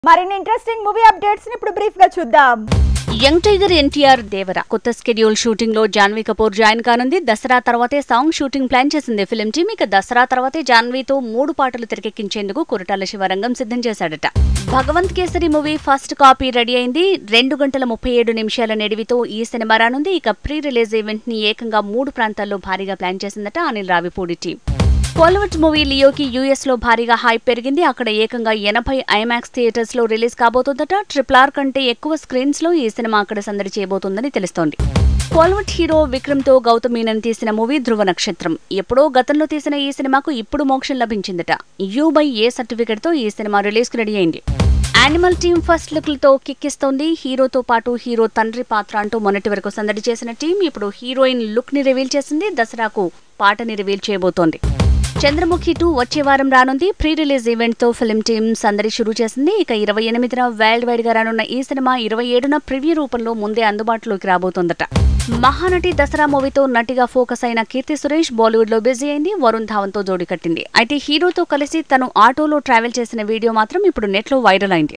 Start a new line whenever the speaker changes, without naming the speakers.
మరిన్ని interesting movie updates ని ఇప్పుడు బ్రీఫ్ గా చూద్దాం
యంగ్ టైగర్ ఎన్టీఆర్ దేవర కొత్త స్కెడ్యూల్ షూటింగ్ లో జాన్వీ కపూర్ జాయిన్ కానుంది దసరా తర్వాతే సాంగ్ షూటింగ్ ప్లాన్ చేసింది ఫిలిం టీమ్ ఇక దసరా తర్వాతే జాన్వీతో మూడు పాటలు తెరకెక్కించేందుకు కురటాల శివరంగం సిద్ధం చేశాడట Bhagavanth Kesari movie first copy ready అయింది రెండు గంటల ముప్పై ఏడు నిమిషాల నిడివితో ఈ సినిమా రానుంది ఇక ప్రీ రిలీజ్ ఈవెంట్ ని ఏకంగా మూడు ప్రాంతాల్లో భారీగా ప్లాన్ చేసిందట Anil Ravipudi team Bollywood movie లియోకి యూఎస్ లో భారీగా హైప్ పెరిగింది అక్కడ ఏకంగా ఎనభై ఐమాక్స్ థియేటర్స్ లో రిలీజ్ కాబోతుందట ట్రిపుల్ ఆర్ కంటే ఎక్కువ స్క్రీన్స్ లో ఈ సినిమా అక్కడ సందడి చేయబోతోందని తెలుస్తోంది బాలీవుడ్ హీరో విక్రమ్ తో గౌతమ్ మీనన్ తీసిన మూవీ ధ్రువ నక్షత్రం ఎప్పుడో గతంలో తీసిన ఈ సినిమాకు ఇప్పుడు మోక్షం లభించిందట యూ బై ఏ సర్టిఫికెట్ తో ఈ సినిమా రిలీజ్ కు రెడీ అయింది యానిమల్ టీమ్ ఫస్ట్ లుక్లతో కిక్కిస్తోంది హీరోతో పాటు హీరో తండ్రి పాత్ర అంటూ మొన్నటి వరకు సందడి చేసిన టీం ఇప్పుడు హీరోయిన్ లుక్ ని రివీల్ చేసింది దసరాకు పాటని రివీల్ చేయబోతోంది చంద్రముఖి టూ వచ్చే వారం రానుంది ప్రీ రిలీజ్ ఈవెంట్ తో ఫిలిం టీమ్ సందడి షురూ చేసింది ఇక ఇరవై ఎనిమిదిన వరల్డ్ వైడ్ గా రానున్న ఈ సినిమా ఇరవై ఏడున ప్రివ్యూ రూపంలో ముందే అందుబాటులోకి రాబోతోందట మహానటి దసరా మూవీతో నటిగా ఫోకస్ అయిన కీర్తి సురేష్ బాలీవుడ్ లో బిజీ అయింది వరుణ్ ధావన్ తో జోడి కట్టింది అయితే హీరోతో కలిసి తను ఆటోలో ట్రావెల్ చేసిన వీడియో మాత్రం ఇప్పుడు నెట్ లో వైరల్ అయింది